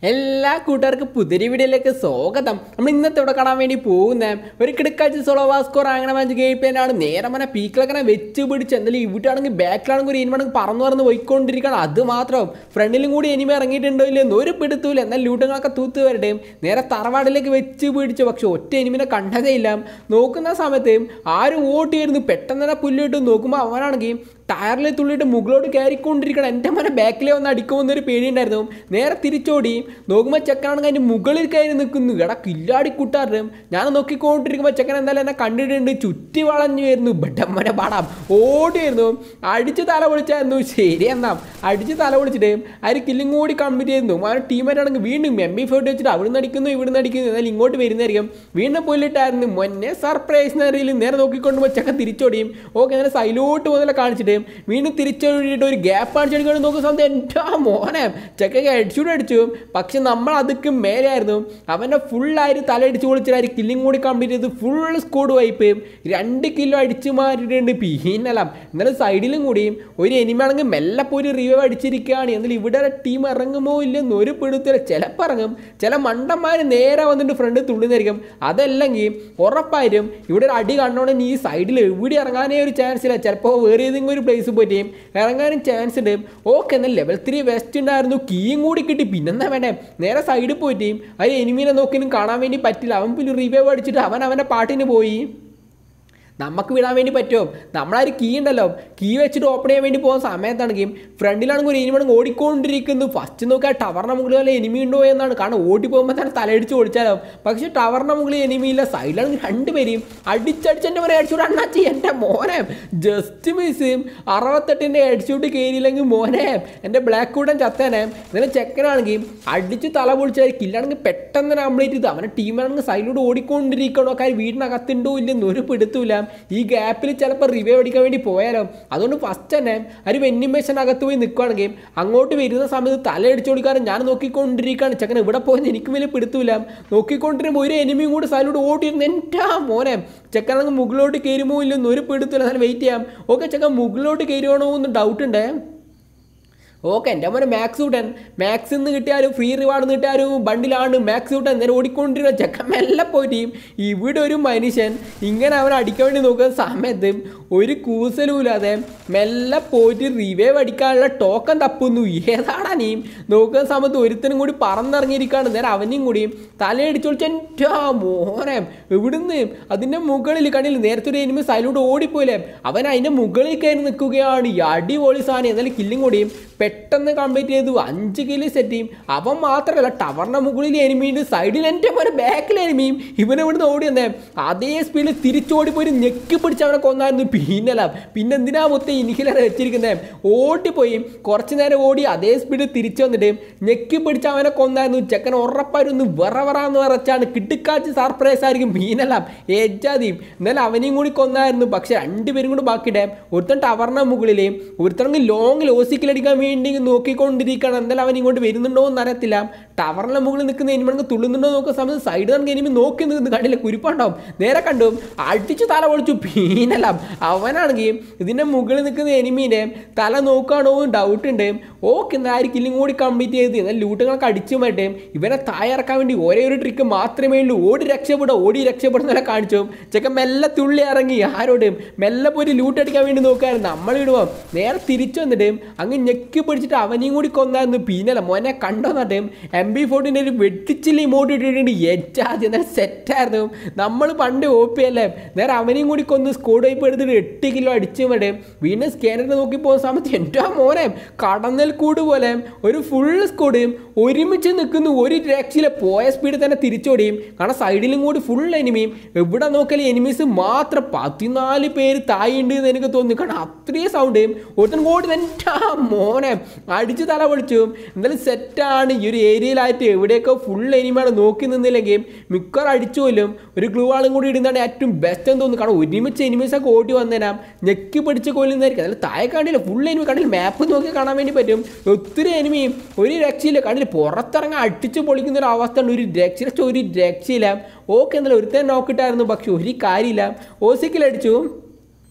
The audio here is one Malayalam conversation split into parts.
എല്ലാ കൂട്ടുകാർക്കും പുതിരി വീഡിയോയിലേക്ക് സ്വാഗതം നമ്മൾ ഇന്നത്തെ ഇവിടെ കാണാൻ വേണ്ടി പോകുന്ന ഒരു കിടക്കാച്ച് സോളോ വാസ്കോർ അങ്ങനെ വാങ്ങിച്ച് ഗെയിം പ്ലേനാണ് നേരെ മനെ പീക്കിലൊക്കെ വെച്ച് പിടിച്ച് എന്തായാലും ഇവിടെയാണെങ്കിൽ ബാക്കിലാണെങ്കിൽ ഒരു എനിമാണെങ്കിൽ പറന്നു പറന്ന് പോയിക്കൊണ്ടിരിക്കണം അത് മാത്രം ഫ്രണ്ടിലും കൂടി എനിമ ഇറങ്ങിയിട്ടുണ്ടോ ഇല്ലെന്ന് ഒരു പിടുത്തൂല എന്നാൽ ലൂട്ടങ്ങളൊക്കെ തൂത്ത് വരട്ടെ നേരെ തറവാടിലേക്ക് വെച്ച് പിടിച്ചു പക്ഷെ ഒറ്റ എനിമിനെ കണ്ടതേ ഇല്ല നോക്കുന്ന സമയത്ത് ആരും ഓട്ടിയായിരുന്നു പെട്ടെന്ന് തന്നെ പുല്ലിട്ട് നോക്കുമ്പോൾ അവനാണെങ്കിൽ ടയറിൽ തുള്ളിയിട്ട് മുകളിലോട്ട് കയറിക്കൊണ്ടിരിക്കണം എൻ്റെ മനെ ബാക്കിൽ വന്ന് അടിക്കുമെന്നൊരു പേടിയുണ്ടായിരുന്നു നേരെ തിരിച്ചോടി നോക്കുമ്പോൾ ചെക്കനാണെങ്കിൽ അതിൻ്റെ മുകളിൽ കയറി നിൽക്കുന്നു എടാ കില്ലാടി കൂട്ടാറും ഞാൻ നോക്കിക്കൊണ്ടിരിക്കുമ്പോൾ ചെക്കൻ എന്തായാലും എന്നെ കണ്ടിട്ടുണ്ട് ചുറ്റി വളഞ്ഞു വരുന്നു ബെഡമ്മനെ പാടാം ഓടിയായിരുന്നു അടിച്ച് തല പൊളിച്ചായിരുന്നു ശരി എന്നാ അടിച്ച് തല പൊളിച്ചിട്ട് അതിന് കില്ലും കൂടി കംപ്ലീറ്റ് ചെയ്യുന്നു ആ ടീമായിട്ടാണെങ്കിൽ വീണ്ടും എം ബി ഫോർട്ടി വെച്ചിട്ട് അവിടുന്ന് അടിക്കുന്നു ഇവിടുന്ന് അടിക്കുന്നു എന്നാൽ ഇങ്ങോട്ട് വരുന്നതായിരിക്കും വീണ്ടും പുല്ലിട്ടായിരുന്നു മുന്നേ സർപ്രൈസ് നേരിൽ നേരെ നോക്കിക്കൊണ്ട് ചെക്കൻ തിരിച്ചോടിയും ഓക്കെ അങ്ങനെ സൈലോട്ട് മുതലേ കാണിച്ചിട്ട് വീണ്ടും തിരിച്ചോടിയിട്ട് ഒരു ഗ്യാപ്പ് കാണിച്ചടിക്കൊണ്ട് നോക്കുന്ന സമയത്ത് എൻ്റെ മോനെ ചെക്കൊക്കെ ഹെഡ്ഷൂട്ട് അടിച്ചു പക്ഷെ നമ്മൾ അതൊക്കെ മേലെയായിരുന്നു അവൻ്റെ ഫുള്ളായിട്ട് തലയടിച്ച് പൊളിച്ചിട്ടായി കില്ലിങ് കൂടി കംപ്ലീറ്റ് ചെയ്ത് ഫുൾ സ്കോഡ് വൈപ്പ് രണ്ട് കിലോ അടിച്ച് മാറ്റിയിട്ടുണ്ട് പിന്നല്ല എന്നാലും സൈഡിലും കൂടിയും ഒരു എനിമാണെങ്കിൽ മെല്ലെ പോയി ഒരു റിവൈവ് അടിച്ചിരിക്കുകയാണ് എന്നാൽ ഇവിടെ ടീം ഇറങ്ങുമോ ഇല്ലെന്ന് ഒരു പിടുത്തില്ല ചിലപ്പോൾ ഇറങ്ങും ചില മണ്ടന്മാർ നേരെ വന്നിട്ട് ഫ്രണ്ട് തുള്ളുന്നതായിരിക്കും അതല്ലെങ്കിൽ ഉറപ്പായിട്ടും ഇവിടെ ഒരു അടി കണ്ടോണ്ട് ഈ സൈഡിൽ എവിടെ ഇറങ്ങാനേ ഒരു ചാൻസ് ഇല്ല ചിലപ്പോൾ വേറെ ഏതെങ്കിലും ഒരു പ്ലേസ് പോയിട്ട് ഇറങ്ങാനും ചാൻസ് ഉണ്ട് ഓക്കെ എന്നാൽ ലെവൽ ത്രീ വെസ്റ്റ് ഉണ്ടായിരുന്നു കീയും കൂടി കിട്ടി പിന്നെന്താ വേണ്ടേ നേരെ സൈഡിൽ പോയിട്ട് അത് എനിമീനെ നോക്കിയും കാണാൻ വേണ്ടി പറ്റില്ല അവൻ പിന്നെ റിവൈവ് അടിച്ചിട്ട് അവൻ അവൻ്റെ പാട്ടിന് പോയി നമുക്ക് വിടാൻ വേണ്ടി പറ്റുമോ നമ്മളാരും കീ ഉണ്ടല്ലോ കീ വെച്ചിട്ട് ഓപ്പൺ ചെയ്യാൻ വേണ്ടി പോകുന്ന സമയത്താണെങ്കിൽ ഫ്രണ്ടിലാണെങ്കിൽ ഒരു എനിമി ഓടിക്കൊണ്ടിരിക്കുന്നു ഫസ്റ്റ് നോക്കിയാൽ ടവറിൻ്റെ മുകളിൽ വല്ല എനിമി ഉണ്ടോ എന്നാണ് കാരണം ഓടി പോകുമ്പോൾ തന്നെ തലയടിച്ച് ഓടിച്ചാലോ പക്ഷേ ടവറിൻ്റെ മുകളിൽ എനിമി ഇല്ല സൈഡിലാണെങ്കിൽ രണ്ടുപേരെയും അടിച്ചടിച്ച് എൻ്റെ മോനെ അടിച്ചുകൂടെ അണ്ണാച്ചി എൻ്റെ മോനെ ജസ്റ്റ് മിസ് അറുപത്തെട്ടിൻ്റെ അടിച്ചുകൂട്ടി കയറിയില്ലെങ്കിൽ മോനെ എൻ്റെ ബ്ലാക്ക് കൂടൻ ചത്തേനെ എന്നാലും ചെക്കനാണെങ്കിൽ അടിച്ച് തല പൊളിച്ചായിരിക്കും ഇല്ലാണെങ്കിൽ പെട്ടെന്ന് തന്നെ കംപ്ലീറ്റ് ചെയ്തു അവൻ്റെ ടീമാണെങ്കിൽ സൈഡിലൂടെ ഓടിക്കൊണ്ടിരിക്കണോ കാര്യം വീടിനകത്തുണ്ടോ ഇല്ലെന്ന് ഒരു പിടുത്തൂല ഈ ഗ്യാപ്പിൽ ചിലപ്പോൾ റിവൈവ് അടിക്കാൻ വേണ്ടി പോയാലോ അതുകൊണ്ട് ഫസ്റ്റ് തന്നെ ഒരു വെന്നിമേഷൻ അകത്ത് പോയി നിൽക്കുകയാണെങ്കിൽ അങ്ങോട്ട് വരുന്ന സമയത്ത് തലയടിച്ചു കൊടുക്കാനും ഞാൻ നോക്കിക്കൊണ്ടിരിക്കുകയാണ് ചെക്കൻ ഇവിടെ പോയെന്ന് എനിക്ക് വലിയ പിടുത്തൂല നോക്കിക്കൊണ്ടിരുമ്പോൾ ഒരു എനിമിയും കൂടി സൈഡിലൂടെ ഓടിയിരുന്ന എൻ്റെ മോനെ ചെക്കനങ്ങ് മുകളിലോട്ട് കയറുമോ ഇല്ലെന്ന് ഒരു പിടുത്തൂല എന്നാലും വെയിറ്റ് ചെയ്യാം ഓക്കെ ചെക്കൻ മുകളിലോട്ട് കയറുവാണോ എന്ന് ഡൗട്ട് ഉണ്ടേ ഓക്കെ എൻ്റെ മോനെ മാക്സ് ഊട്ടൻ മാക്സ് നിന്ന് കിട്ടിയാലും ഫ്രീ റിവാർഡ് നിന്ന് കിട്ടിയാലും ബണ്ടിലാണ് മാക്സ് ഊട്ടൻ നേരെ ഓടിക്കൊണ്ടിരുന്ന ചെക്കൻ മെല്ലെ പോയിട്ട് ഇവിടെ ഒരു മനുഷ്യൻ ഇങ്ങനെ അവൻ അടിക്കാൻ വേണ്ടി നോക്കുന്ന സമയത്ത് ഒരു കൂസലുമില്ലാതെ മെല്ലെ പോയിട്ട് റിവൈവ് അടിക്കാനുള്ള ടോക്കൺ തപ്പുന്നു ഏതാടാ നീ നോക്കുന്ന സമയത്ത് ഒരുത്തനും കൂടി പറന്നിറങ്ങിയിരിക്കുകയാണ് നേരെ അവനെയും കൂടി തലയടിച്ചൊളിച്ച എൻ്റെ മോനെ എവിടുന്ന് അതിൻ്റെ മുകളിൽ കണ്ടില്ല നേരത്തെ ഒരു എനിമി സൈലോട്ട് ഓടിപ്പോയില്ലേ അവൻ അതിൻ്റെ മുകളിൽ കയറി നിൽക്കുകയാണ് ഈ അടിപൊളി സാധനം എന്നാലും കില്ലും കൂടിയും പെട്ടെന്ന് കംപ്ലീറ്റ് ചെയ്തു അഞ്ച് കിലോ സെറ്റ് ചെയ്യും അവൻ മാത്രമല്ല ടവറിൻ്റെ മുകളിൽ എനിമിയുണ്ട് സൈഡിൽ എൻ്റെ പോലെ ബാക്കിൽ എനിമിയും ഇവനെ ഇവിടുന്ന് ഓടി വന്നേ അതേ സ്പീഡിൽ തിരിച്ചോടി പോയി ഞെക്കി പിടിച്ച് അവനെ കൊന്നായിരുന്നു പിന്നല്ല പിന്നെ എന്തിനാ മൊത്തം ഇനിഹിലറെ വെച്ചിരിക്കുന്നത് ഓടിപ്പോയി കുറച്ച് നേരം ഓടി അതേ സ്പീഡിൽ തിരിച്ചു വന്നിട്ട് ഞെക്കി പിടിച്ച് അവനെ കൊന്നായിരുന്നു ചെക്കൻ ഉറപ്പായിരുന്നു വെറ വെറാന്ന് പറച്ചാണ് കിട്ടിക്കാച്ച് സർപ്രൈസ് ആയിരിക്കും മീനല്ല ഏജാതിയും എന്നാലും അവനെയും കൂടി കൊന്നായിരുന്നു പക്ഷെ രണ്ടുപേരും കൂടി ബാക്കിയിട്ടേ ഒരുത്തൻ ടവറിൻ്റെ മുകളിൽ ഒരുത്തണെങ്കിൽ ലോങ്ങിൽ ഓസിക്കലടിക്കാൻ വേണ്ടി നോക്കിക്കൊണ്ടിരിക്കുകയാണ് എന്തായാലും അവൻ ഇങ്ങോട്ട് വരുന്നുണ്ടോ എന്ന് അറിയത്തില്ല ടവറിൻ്റെ മുകളിൽ നിൽക്കുന്ന എനിമണെങ്കിൽ തുള്ളുന്നുണ്ടോ നോക്കുന്ന സമയത്ത് സൈഡ് നമുക്ക് എനിമി നോക്കി നിൽക്കുന്നു കണ്ടില്ല കുരിപ്പുണ്ടാവും നേരെ കണ്ടു അടിച്ച് തല പൊളിച്ചു പീനല്ല അവനാണെങ്കിൽ ഇതിൻ്റെ മുകളിൽ നിൽക്കുന്ന എനിമീനെ തല നോക്കുകയാണോ ഡൗട്ട് ഉണ്ട് ഓക്കെ എന്നാൽ ആര് കില്ലും കൂടി കംപ്ലീറ്റ് ചെയ്ത് എന്നാൽ ലൂട്ടുകളൊക്കെ അടിച്ചു മാറ്റേ ഇവനെ തായറക്കാൻ വേണ്ടി ഒരേ ഒരു ട്രിക്ക് മാത്രമേ ഉള്ളൂ ഓടി രക്ഷപ്പെടുക ഓടി രക്ഷപ്പെടുന്നവരെ കാണിച്ചു ചെക്കൻ മെല്ലെ തുള്ളി ഇറങ്ങി ആരോടും മെല്ലെ പോയിട്ട് ലൂട്ട് അടിക്കാൻ വേണ്ടി നോക്കായിരുന്നു നമ്മൾ ഇടുവോ നേരെ തിരിച്ചു വന്നിട്ട് അങ്ങ് ഞെക്കി പിടിച്ചിട്ട് അവനെയും കൂടി കൊന്നായിരുന്നു പിന്നല്ല മോനെ കണ്ടോ എന്നിട്ട് എം ബി ഫോർട്ടിൻ്റെ ഒരു വെട്ടിച്ചില്ല ഇമോട്ട് ഇട്ടിട്ടുണ്ട് എറ്റാദ്യം എന്നാൽ സെറ്റായിരുന്നു നമ്മൾ പണ്ട് ഒ പി അല്ലേ നേരെ അവനെയും കൂടി കൊന്ന് സ്കോഡ് വൈപ്പ് എടുത്തിട്ട് എട്ട് കിലോ അടിച്ചു മറ്റേ വീണ്ടും സ്കാനറിൽ നോക്കി പോകുന്ന സമയത്ത് എൻ്റെ മോനെ കടന്നൽ കൂട് പോലെ ഒരു ഫുൾ സ്കോഡ് ഒരുമിച്ച് നിൽക്കുന്നു ഒരു രക്ഷയിലെ പോയ സ്പീഡിൽ തന്നെ തിരിച്ചോടിയും കാരണം സൈഡിലും കൂടി ഫുൾ എനിമിയും എവിടെ നോക്കിയാലും എനിമീസ് മാത്രം പതിനാല് പേര് തായുണ്ട് എന്ന് എനിക്ക് തോന്നി കാരണം അത്രയും സൗണ്ട് ഒരുത്തൻ കൂടി എൻ്റെ മോനെ അടിച്ച് തല പൊളിച്ചു എന്തായാലും സെറ്റാണ് ഈ ഒരു ഏരിയയിലായിട്ട് എവിടെയൊക്കെ ഫുൾ എനിമാണ് നോക്കി നിന്നില്ലെങ്കിൽ മിക്കവാറും അടിച്ചു പോലും ഒരു ഗ്ലൂ ആളും കൂടി ഇടുന്നതാണ് ഏറ്റവും ബെസ്റ്റ് എന്ന് തോന്നുന്നു കാരണം ഒരുമിച്ച് എനിമീസൊക്കെ ഓടി വന്നേനാം ഞെക്കി പിടിച്ച് കൊല്ലുന്നതായിരിക്കും അതിൽ താഴെ കാണില്ല ഫുൾ എനിമി കണ്ടില്ല മാപ്പ് നോക്കി കാണാൻ വേണ്ടി പറ്റും ഒത്തിരി എനിമിയും ഒരു രക്ഷയില്ല കണ്ടില്ല പുറത്തിറങ്ങാൻ അടിച്ച് പൊളിക്കുന്ന ഒരു അവസ്ഥ ഉണ്ട് ഒരു രക്ഷ ഒരു രക്ഷയില്ല ഓക്കെ എന്നാലും ഒരുത്തൻ നോക്കിയിട്ടായിരുന്നു പക്ഷെ ഒരു കാര്യമില്ല ഓസിക്കലടിച്ചു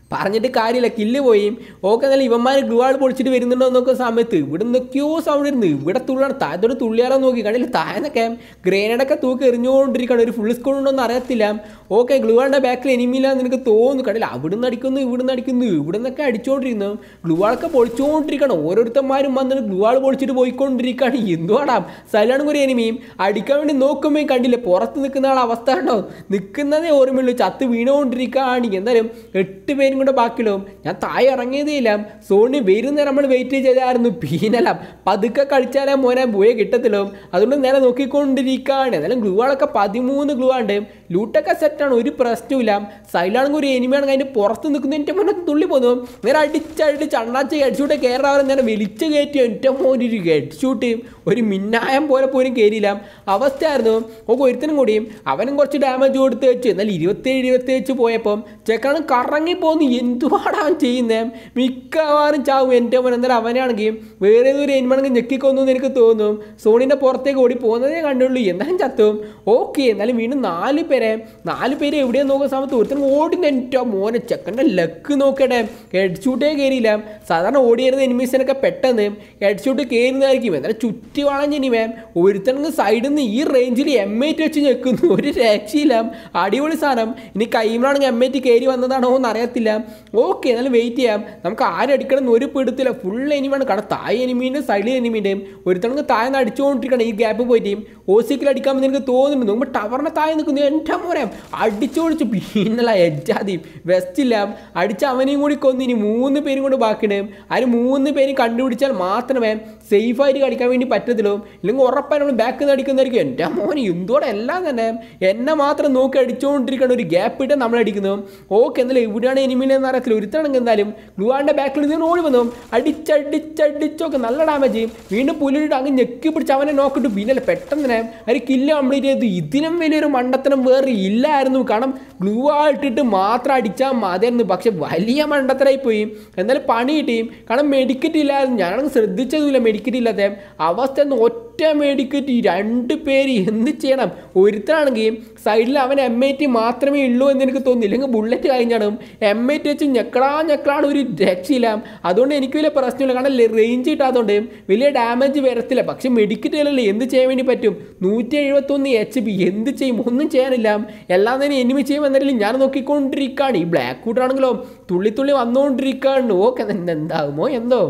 പറഞ്ഞിട്ട് കാര്യമില്ല കില്ല് പോയി ഓക്കെ എന്നാലും ഇവന്മാർ ഗ്ലുവാൾ പൊളിച്ചിട്ട് വരുന്നുണ്ടോ നോക്കുന്ന സമയത്ത് ഇവിടെ നിന്നൊക്കെയോ സൗണ്ട് ഇരുന്ന് ഇവിടെ തുള്ളിയാണ് താഴത്തോട് തുള്ളിയാലോ നോക്കി കണ്ടില്ല താഴെന്നൊക്കെ ഗ്രേനഡൊക്കെ തൂക്കി എറിഞ്ഞുകൊണ്ടിരിക്കുകയാണ് ഒരു ഫുൾ സ്കോൾ ഉണ്ടോന്ന് അറിയത്തില്ല ഓക്കെ ഗ്ലുവാളിൻ്റെ ബാക്കിൽ എനിമില്ല നിനക്ക് തോന്നുന്നു കണ്ടില്ല അവിടുന്ന് അടിക്കുന്നു ഇവിടുന്ന് അടിക്കുന്നു ഇവിടെ നിന്നൊക്കെ അടിച്ചുകൊണ്ടിരുന്നു ഗ്ലുവാളൊക്കെ പൊളിച്ചുകൊണ്ടിരിക്കുകയാണ് ഓരോരുത്തന്മാരും വന്നിട്ട് ഗ്ലുവാൾ പൊളിച്ചിട്ട് പോയിക്കൊണ്ടിരിക്കുകയാണ് എന്തുവാടാ സൈലാണെങ്കിൽ ഒരു എനിമിയും അടിക്കാൻ വേണ്ടി നോക്കുമ്പോൾ കണ്ടില്ല പുറത്ത് നിൽക്കുന്ന ആൾ അവസ്ഥ ഉണ്ടോ നിൽക്കുന്നതേ ഓർമ്മയുള്ളൂ ചത്ത് വീണുകൊണ്ടിരിക്കുകയാണ് എന്തായാലും എട്ട് പേരും കൂടെ ബാക്കിയുള്ളൂ ഞാൻ താഴെ ഇറങ്ങിയതേ ഇല്ല സോണി വരുന്ന നമ്മൾ വെയിറ്റ് ചെയ്തായിരുന്നു പീനല പതുക്കെ കളിച്ചാലേ മോനെ പോയെ കിട്ടത്തില്ലോ അതുകൊണ്ട് നേരെ നോക്കിക്കൊണ്ടിരിക്കുകയാണ് എന്നാലും ഗ്ലൂവാളൊക്കെ പതിമൂന്ന് ഗ്ലൂ ഉണ്ട് ലൂട്ടൊക്കെ സെറ്റാണ് ഒരു പ്രശ്നമില്ല സൈലാണെങ്കിൽ ഒരു എനിമിയാണെങ്കിൽ അതിൻ്റെ പുറത്ത് നിൽക്കുന്ന എൻ്റെ മോനെ തുള്ളി പോന്നു നേരെ അടിച്ചടിച്ച് അണ്ണാച്ച് ഹെഡ്ഷൂട്ട് കയറാതെ നേരെ വലിച്ചു കയറ്റി എൻ്റെ മോൻ ഒരു ഹെഡ്ഷൂട്ട് ഒരു മിന്നായം പോലെ പോലും കയറിയില്ല അവസ്ഥയായിരുന്നു ഓക്കെ ഒരുത്തനും കൂടിയും അവനും കുറച്ച് ഡാമേജ് കൊടുത്ത് വെച്ച് എന്നാൽ ഇരുപത്തേഴ് ഇരുപത്തി വെച്ച് പോയപ്പം ചെക്കാണ് കറങ്ങി പോന്ന് എന്തുവാടാ അവൻ ചെയ്യുന്നത് മിക്കവാറും ചാവും എൻ്റെ മോൻ എന്നാലും അവനാണെങ്കിൽ വേറെ ഏതൊരു എനിമാണെങ്കിൽ ഞെക്കിക്കൊന്നു എന്ന് എനിക്ക് തോന്നും സോണിൻ്റെ പുറത്തേക്ക് ഓടി പോകുന്നതേ കണ്ടുള്ളൂ എന്നാലും ചത്തും ഓക്കെ എന്നാലും വീണ്ടും നാല് പേരെ നാല് പേര് എവിടെയാണ് നോക്കുന്ന സമയത്ത് ഒരുത്തനും ഓടുന്ന എൻ്റെ മോനെ ചെക്കൻ്റെ ലക്ക് നോക്കട്ടെ ഹെഡ് ഷൂട്ടേ കയറിയില്ല സാധാരണ ഓടിയിരുന്ന എനിമീസിനൊക്കെ പെട്ടെന്ന് ഹെഡ് ഷൂട്ട് കയറുന്നതായിരിക്കും എന്നാലും ചുറ്റി വളഞ്ഞ ഇനിമേ ഒരുത്തണെങ്കിൽ സൈഡിൽ നിന്ന് ഈ റേഞ്ചിൽ എം എയ്റ്റ് വെച്ച് ഞെക്കുന്നു ഒരു രക്ഷയില്ല അടിപൊളി സാധനം ഇനി കൈമളാണെങ്കിൽ എം എയ്റ്റ് കയറി വന്നതാണോ എന്ന് അറിയത്തില്ല ഓക്കെ എന്നാലും വെയിറ്റ് ചെയ്യാം നമുക്ക് ആരടിക്കണം എന്ന് ഒരു പിടുത്തില്ല ഫുൾ എനിമാണ് കാരണം താഴെ എനിമീൻ്റെ സൈഡിൽ എനിമീൻ്റെയും ഒരുത്തണെങ്കിൽ താഴെ അടിച്ചുകൊണ്ടിരിക്കണം ഈ ഗ്യാപ്പ് പോയിട്ട് ഓസിക്കിൽ അടിക്കാമെന്ന് എനിക്ക് തോന്നുന്നുണ്ട് നമ്മൾ ടവറിനെ താഴെ നിൽക്കുന്നു എൻ്റെ മോനെ അടിച്ചോടിച്ച് പിന്നല്ല എജ്ജാതി വെസ്റ്റില്ല അടിച്ച് അവനെയും കൂടി കൊന്ന് ഇനി മൂന്ന് പേരും കൂടി ബാക്കിയുണ്ട് അതിന് മൂന്ന് പേരും കണ്ടുപിടിച്ചാൽ മാത്രമേ സേഫായിട്ട് കളിക്കാൻ വേണ്ടി പറ്റത്തുള്ളൂ ഇല്ലെങ്കിൽ ഉറപ്പായി നമ്മൾ ബാക്കിൽ നിന്ന് അടിക്കുന്നതായിരിക്കും എൻ്റെ മോനെ എന്തോടെ എല്ലാം തന്നെ എന്നെ മാത്രം നോക്കി അടിച്ചുകൊണ്ടിരിക്കണം ഒരു ഗ്യാപ്പ് ഇട്ട് നമ്മൾ അടിക്കുന്നു ഓക്കെ എന്നാലും എവിടെയാണ് എനിമിനെന്ന് അറിയത്തില്ല ഒരുത്തണെങ്കിൽ എന്തായാലും ഗ്ലുവാൻ്റെ ബാക്കിൽ നിന്ന് ഓടി വന്നു അടിച്ചടിച്ചടിച്ചൊക്കെ നല്ല ഡാമേജ് വീണ്ടും പുലിയിട്ട് അങ്ങ് ഞെക്കി പിടിച്ച് അവനെ നോക്കിട്ട് പിന്നല്ലേ പെട്ടെന്ന് തന്നെ ഒരു കില്ല് കംപ്ലീറ്റ് ചെയ്തു ഇതിനും വലിയൊരു മണ്ടത്തരം വേറെ ഇല്ലായിരുന്നു കാരണം ഗ്ലൂ ആയിട്ടിട്ട് മാത്രം അടിച്ചാൽ മതിയായിരുന്നു പക്ഷെ വലിയ മണ്ടത്തരായി പോയി എന്നാലും പണി കിട്ടിയും കാരണം മെഡിക്കറ്റ് ഇല്ലായിരുന്നു ഞാനങ്ങ് ശ്രദ്ധിച്ചതുമില്ല മെഡിക്കറ്റ് ഇല്ലാത്ത അവസ്ഥ ഒന്ന് ഒറ്റ മെഡിക്കറ്റ് രണ്ട് പേര് എന്ത് ചെയ്യണം ഒരുത്തനാണെങ്കിൽ സൈഡിൽ അവൻ എം ഐ ടി മാത്രമേ ഉള്ളൂ എന്ന് എനിക്ക് തോന്നുന്നില്ല ഇല്ലെങ്കിൽ ബുള്ളറ്റ് കഴിഞ്ഞാണ് എം ഐ ടി വെച്ച് ഞെക്കടാ ഞെക്കളാണ് ഒരു രക്ഷയില്ല അതുകൊണ്ട് എനിക്ക് വലിയ പ്രശ്നമില്ല കാരണം റേഞ്ച് കിട്ടാത്തതുകൊണ്ട് വലിയ ഡാമേജ് വരത്തില്ല പക്ഷെ മെഡിക്കറ്റിലല്ലേ എന്ത് ചെയ്യാൻ വേണ്ടി പറ്റും നൂറ്റി എഴുപത്തൊന്ന് എച്ച് പി എന്ത് ചെയ്യും ഒന്നും ചെയ്യാനില്ല എല്ലാം തന്നെ എനിമി ചെയ്യും എന്നാലും ഞാൻ നോക്കിക്കൊണ്ടിരിക്കുകയാണ് ഈ ബ്ലാക്ക് കൂട്ടാണെങ്കിലോ തുള്ളി തുള്ളി വന്നുകൊണ്ടിരിക്കുകയാണ് ഓക്കെ എന്താകുമോ എന്തോ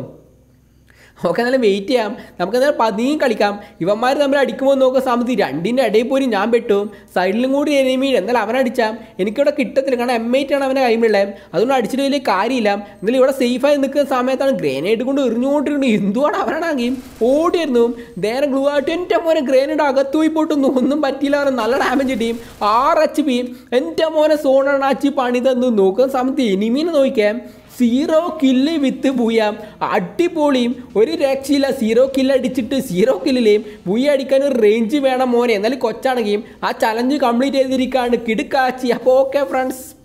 ഓക്കെ എന്നാലും വെയിറ്റ് ചെയ്യാം നമുക്ക് എന്നാലും പതിയും കളിക്കാം ഇവന്മാർ തമ്മിൽ അടിക്കുമ്പോൾ നോക്കുന്ന സമയത്ത് രണ്ടിൻ്റെ ഇടയിൽ പോലും ഞാൻ പെട്ടും സൈഡിലും കൂടി എനിമി എന്നാലും അവനടിച്ചാൽ എനിക്കിവിടെ കിട്ടത്തില്ല കാരണം എം ഐറ്റ് ആണ് അവനെ കൈമുള്ളത് അതുകൊണ്ട് അടിച്ചിട്ട് വലിയ കാര്യമില്ല എന്നാലും ഇവിടെ സേഫായി നിൽക്കുന്ന സമയത്താണ് ഗ്രേനേഡ് കൊണ്ട് എറിഞ്ഞുകൊണ്ടിരുന്നത് എന്തുവാണ് അവനാണെങ്കിൽ ഓടിയിരുന്നു നേരെ ഗ്ലൂ ആയിട്ട് എൻ്റെ മോനെ ഗ്രേനേഡ് അകത്ത് പോയി പോട്ടൊന്നും ഒന്നും പറ്റിയില്ല അവരെ നല്ല ഡാമേജ് കിട്ടിയും ആറ് എച്ച് പി എൻ്റെ മോനെ സോണാച്ചി പണി തന്നു നോക്കുന്ന സമയത്ത് എനിമീനെ നോക്കിയാൽ സീറോ കില്ല് വിത്ത് ബൂയാം അടിപൊളിയും ഒരു രക്ഷയില്ല സീറോ കില്ല് അടിച്ചിട്ട് സീറോ കില്ലിലെയും ബൂയ അടിക്കാൻ ഒരു റേഞ്ച് വേണം മോനെ എന്നാലും കൊച്ചാണെങ്കിൽ ആ ചലഞ്ച് കംപ്ലീറ്റ് ചെയ്തിരിക്കുകയാണ് കിടുക്കാച്ചി അപ്പോൾ ഓക്കെ ഫ്രണ്ട്സ്